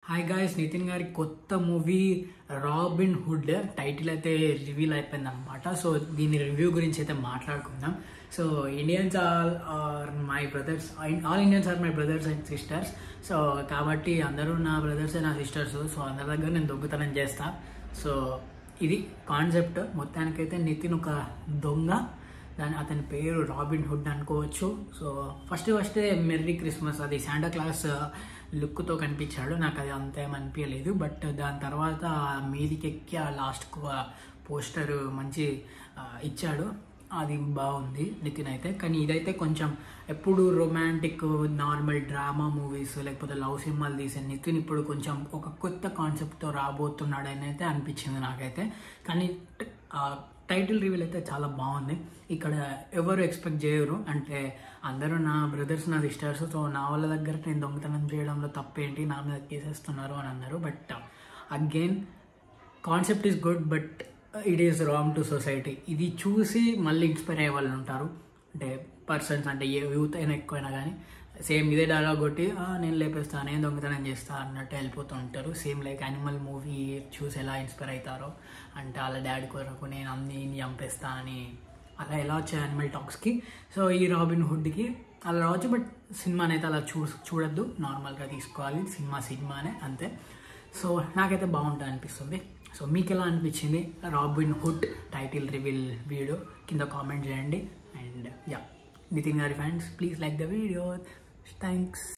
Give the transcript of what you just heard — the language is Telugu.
హాయ్ గాయస్ నితిన్ గారి కొత్త మూవీ రాబిన్ హుడ్ టైటిల్ అయితే రివీల్ అయిపోయింది అనమాట సో దీని రివ్యూ గురించి అయితే మాట్లాడుకుందాం so Indians all are my brothers all Indians are my brothers and sisters so కాబట్టి అందరూ నా బ్రదర్స్ నా సిస్టర్స్ సో అందరి దగ్గర నేను దొంగతనం చేస్తా సో ఇది కాన్సెప్ట్ మొత్తానికైతే నితిన్ ఒక దొంగ దాని అతని పేరు రాబిన్ హుడ్ అనుకోవచ్చు so first first merry Christmas అది శాంటా క్లాస్ లుక్తో కనిపించాడు నాకు అది అంత ఏం అనిపించలేదు బట్ దాని తర్వాత మీదికి ఎక్కి ఆ లాస్ట్ పోస్టర్ మంచి ఆ, ఇచ్చాడు అది బాగుంది నితిన్ అయితే కానీ ఇదైతే కొంచెం ఎప్పుడు రొమాంటిక్ నార్మల్ డ్రామా మూవీస్ లేకపోతే లవ్ సినిమాలు తీసే నితిన్ ఇప్పుడు కొంచెం ఒక కొత్త కాన్సెప్ట్తో రాబోతున్నాడని అయితే అనిపించింది నాకైతే కానీ ఆ టైటిల్ రివీల్ అయితే చాలా బాగుంది ఇక్కడ ఎవరు ఎక్స్పెక్ట్ చేయరు అంటే అందరూ నా బ్రదర్స్ నా సిస్టర్స్ సో నా వాళ్ళ దగ్గర నేను దొంగతనం చేయడంలో తప్పేంటి నా మీద కేసేస్తున్నారు అని అన్నారు but again concept is good but it is wrong to society ఇది చూసి మళ్ళీ ఇన్స్పైర్ అయ్యే వాళ్ళు ఉంటారు అంటే పర్సన్స్ అంటే ఏ యూత్ అయినా ఎక్కువైనా కానీ సేమ్ ఇదే డైలాగ్ కొట్టి "ఆ, నేను లేపేస్తాను నేను దొంగతనం చేస్తా అన్నట్టు వెళ్ళిపోతూ ఉంటారు సేమ్ లైక్ యానిమల్ మూవీ చూసి ఎలా ఇన్స్పైర్ అవుతారో అంటే వాళ్ళ డాడీ కొరకు నేను అన్ని చంపేస్తా అని అలా ఎలా వచ్చాయి యానిమల్ టాక్స్కి సో ఈ రాబిన్ హుడ్కి అలా రావచ్చు బట్ సినిమాని అయితే అలా చూ చూడొద్దు నార్మల్గా తీసుకోవాలి సినిమా సినిమానే అంతే సో నాకైతే బాగుంటుంది అనిపిస్తుంది సో మీకు ఎలా అనిపించింది Robin Hood title reveal video కింద కామెంట్ చేయండి అండ్ యా నితిన్ గారి fans please like the video thanks